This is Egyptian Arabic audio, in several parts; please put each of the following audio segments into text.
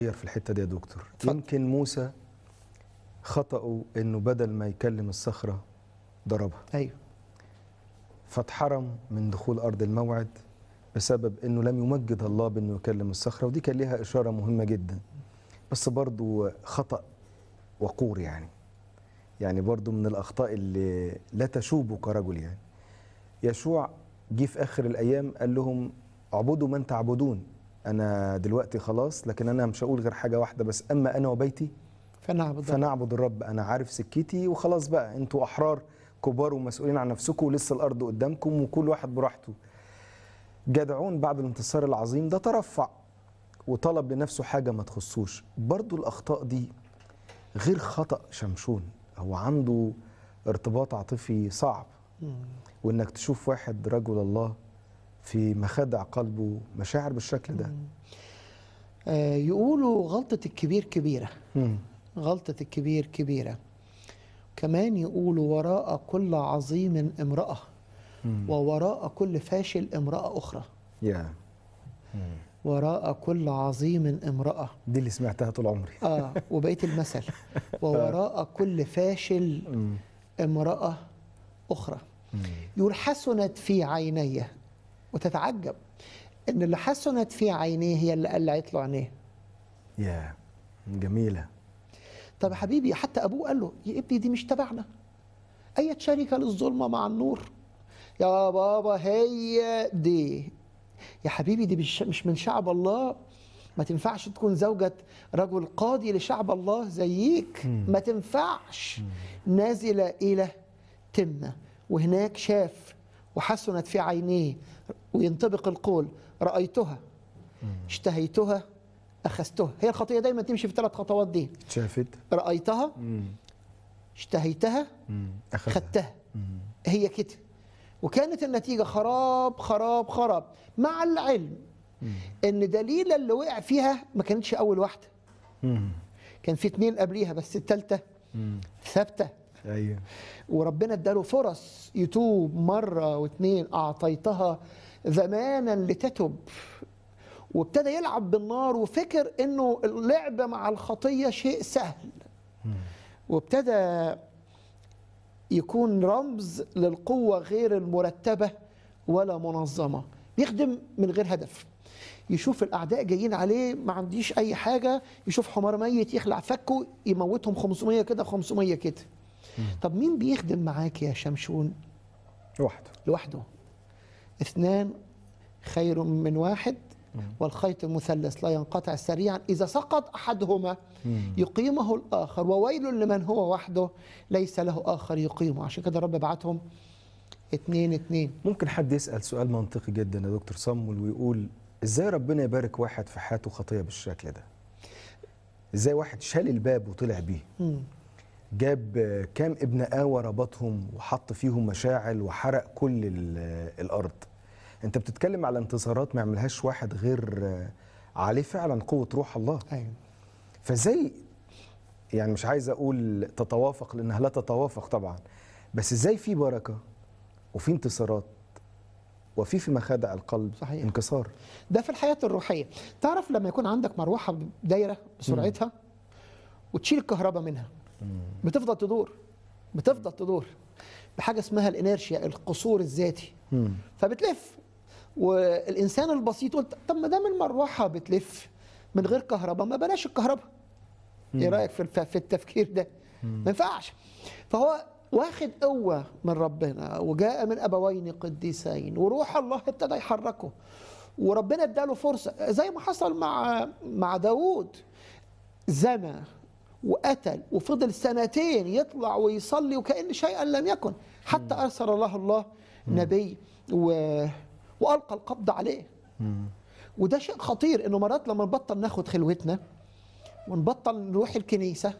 في الحته دي يا دكتور اتفضل. يمكن موسى خطأه انه بدل ما يكلم الصخره ضربها ايوه فاتحرم من دخول ارض الموعد بسبب انه لم يمجد الله بانه يكلم الصخره ودي كان ليها اشاره مهمه جدا بس برضو خطأ وقور يعني يعني برضو من الاخطاء اللي لا تشوب كرجل يعني يشوع جه في اخر الايام قال لهم اعبدوا من تعبدون انا دلوقتي خلاص لكن انا مش هقول غير حاجه واحده بس اما انا وبيتي فنعبد فنعبد الرب انا عارف سكتي وخلاص بقى انتوا احرار كبار ومسؤولين عن نفسكم ولسه الارض قدامكم وكل واحد براحته جدعون بعد الانتصار العظيم ده ترفع وطلب لنفسه حاجه ما تخصوش برضو الاخطاء دي غير خطا شمشون هو عنده ارتباط عاطفي صعب مم. وانك تشوف واحد رجل الله في مخادع قلبه مشاعر بالشكل ده آه يقولوا غلطة الكبير كبيرة مم. غلطة الكبير كبيرة كمان يقولوا وراء كل عظيم امرأة مم. ووراء كل فاشل امرأة أخرى يا وراء كل عظيم امرأة دي اللي سمعتها طول عمري آه وبقيت المثل ووراء كل فاشل مم. امرأة أخرى مم. يقول حسنت في عيني وتتعجب ان اللي حسنت في عينيه هي اللي قلعت له عينيه يا جميله طب يا حبيبي حتى ابوه قال له يا ابني دي مش تبعنا اي شركه للظلمه مع النور يا بابا هي دي يا حبيبي دي مش مش من شعب الله ما تنفعش تكون زوجة رجل قاضي لشعب الله زيك ما تنفعش نازلة إلى تمنة وهناك شاف وحسنت في عينيه وينطبق القول رأيتها اشتهيتها أخذتها هي الخطية دايما تمشي في ثلاث خطوات دي شافت رأيتها مم. اشتهيتها مم. أخذها خدتها مم. هي كده وكانت النتيجة خراب خراب خراب مع العلم ان دليلة اللي وقع فيها ما كانتش اول واحدة مم. كان في اتنين قبليها بس التالتة مم. ثابتة ايوه وربنا اداله فرص يتوب مرة واتنين اعطيتها زمانا لتتب وابتدى يلعب بالنار وفكر انه اللعب مع الخطية شيء سهل وابتدى يكون رمز للقوة غير المرتبة ولا منظمة بيخدم من غير هدف يشوف الأعداء جايين عليه ما عنديش أي حاجة يشوف حمار ميت يخلع فكه يموتهم 500 كده 500 كده طب مين بيخدم معاك يا شمشون لوحده لوحده اثنان خير من واحد والخيط المثلث لا ينقطع سريعا إذا سقط أحدهما يقيمه الآخر وويل لمن هو وحده ليس له آخر يقيمه عشان كده الرب بعتهم اتنين اتنين ممكن حد يسأل سؤال منطقي جدا يا دكتور صمول ويقول ازاي ربنا يبارك واحد في حياته خطية بالشكل ده ازاي واحد شال الباب وطلع بيه مم. جاب آه، كام ابن آوى ربطهم وحط فيهم مشاعل وحرق كل ال- آه، الأرض انت بتتكلم على انتصارات ما يعملهاش واحد غير آه، عليه فعلا قوة روح الله أيوة. فازاي يعني مش عايز اقول تتوافق لانها لا تتوافق طبعا بس ازاي في بركه وفي انتصارات وفي في مخادع القلب صحيح. انكسار ده في الحياة الروحية تعرف لما يكون عندك مروحة دايرة بسرعتها وتشيل الكهرباء منها بتفضل تدور بتفضل تدور بحاجة اسمها الانيرشيا القصور الذاتي مم. فبتلف والانسان البسيط قلت طب ما دام المروحه بتلف من غير كهرباء ما بلاش الكهرباء ايه رايك في الف- في التفكير ده ما ينفعش فهو واخد قوه من ربنا وجاء من ابوين قديسين وروح الله ابتدى يحركه وربنا اداله فرصه زي ما حصل مع مع داوود زنى وقتل وفضل سنتين يطلع ويصلي وكأن شيئا لم يكن حتى أرسل الله الله نبي و... وألقى القبض عليه وده شيء خطير إنه مرات لما نبطل ناخد خلوتنا ونبطل نروح الكنيسة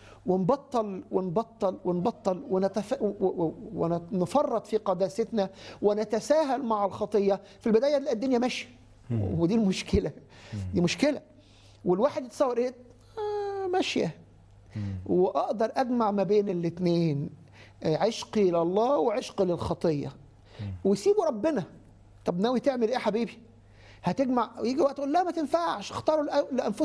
ونبطل ونبطل ونبطل ونتف... و- و- ونفرط في قداستنا ونتساهل مع الخطية في البداية تلاقي الدنيا ماشية ودي المشكلة دي مشكلة والواحد يتصور ايه آه ماشية واقدر اجمع ما بين الاثنين عشقي لله وعشق للخطيه وسيبوا ربنا طب ناوي تعمل ايه يا حبيبي هتجمع يجي وقت تقول لا ما تنفعش اختاروا لأ- لانفسكم